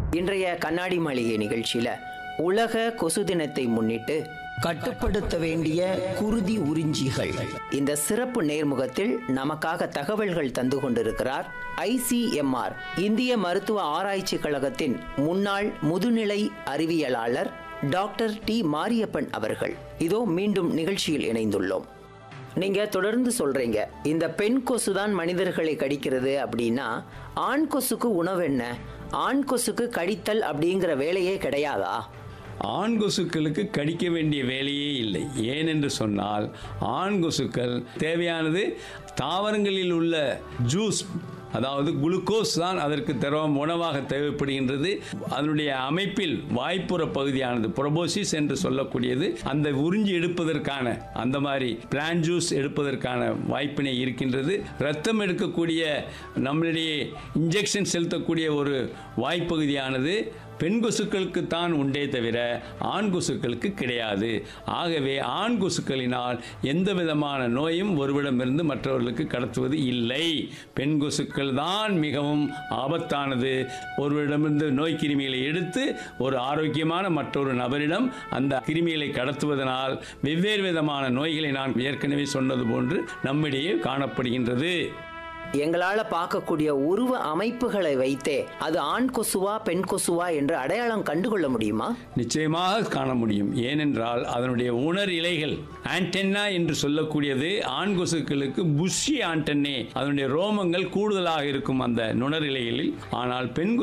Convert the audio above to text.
இன்றைய கண்ணாடி மாளிகை நிகழ்ச்சியில உலக கொசு தினத்தை முன்னிட்டு கட்டுப்படுத்த வேண்டிய குருதி உறிஞ்சிகள் இந்த சிறப்பு நேர்முகத்தில் நமக்காக தகவல்கள் தந்து கொண்டிருக்கிறார் ஐசிஎம்ஆர் இந்திய மருத்துவ ஆராய்ச்சி கழகத்தின் முன்னாள் முதுநிலை அறிவியலாளர் டாக்டர் டி மாரியப்பன் அவர்கள் இதோ மீண்டும் நிகழ்ச்சியில் இணைந்துள்ளோம் நீங்க தொடர்ந்து சொல்றீங்க இந்த பெண் கொசு தான் மனிதர்களை கடிக்கிறது அப்படின்னா ஆண் கொசுக்கு உணவு என்ன ஆண் கொசுக்கு கடித்தல் அப்படிங்கிற வேலையே கிடையாதா ஆண் கொசுக்களுக்கு கடிக்க வேண்டிய வேலையே இல்லை ஏனென்று சொன்னால் ஆண் கொசுக்கள் தேவையானது தாவரங்களில் உள்ள ஜூஸ் அதாவது குளுக்கோஸ் தான் அதற்கு திரவம் உணவாக தேவைப்படுகின்றது அதனுடைய அமைப்பில் வாய்ப்புற பகுதியானது புரபோசிஸ் என்று சொல்லக்கூடியது அந்த உறிஞ்சி எடுப்பதற்கான அந்த மாதிரி பிளான் ஜூஸ் எடுப்பதற்கான வாய்ப்பினை இருக்கின்றது ரத்தம் எடுக்கக்கூடிய நம்மளிடையே இன்ஜெக்ஷன் செலுத்தக்கூடிய ஒரு வாய்ப்பகுதியானது பெண் கொசுக்களுக்கு தான் உண்டே தவிர ஆண் கொசுக்களுக்கு கிடையாது ஆகவே ஆண் கொசுக்களினால் எந்த விதமான நோயும் ஒருவிடமிருந்து மற்றவர்களுக்கு கடத்துவது இல்லை பெண் கொசுக்கள் தான் மிகவும் ஆபத்தானது ஒருவரிடமிருந்து நோய் கிருமிகளை எடுத்து ஒரு ஆரோக்கியமான மற்றொரு நபரிடம் அந்த கிருமிகளை கடத்துவதனால் வெவ்வேறு விதமான நோய்களை நான் ஏற்கனவே சொன்னது போன்று நம்மிடையே காணப்படுகின்றது எங்களால பார்க்கக்கூடிய உருவ அமைப்புகளை வைத்தே அது ஆண் கொசுவா பெண் கொசுவா என்று அடையாளம் கண்டுகொள்ள முடியுமா நிச்சயமாக காண முடியும் ஏனென்றால் அதனுடைய உணர் இலைகள் ஆண்டென்னா என்று சொல்லக்கூடியது ஆண் கொசுக்களுக்கு புஷி ஆண்டென்னே அதனுடைய ரோமங்கள் கூடுதலாக இருக்கும் அந்த நுணர் இலைகளில் ஆனால் பெண்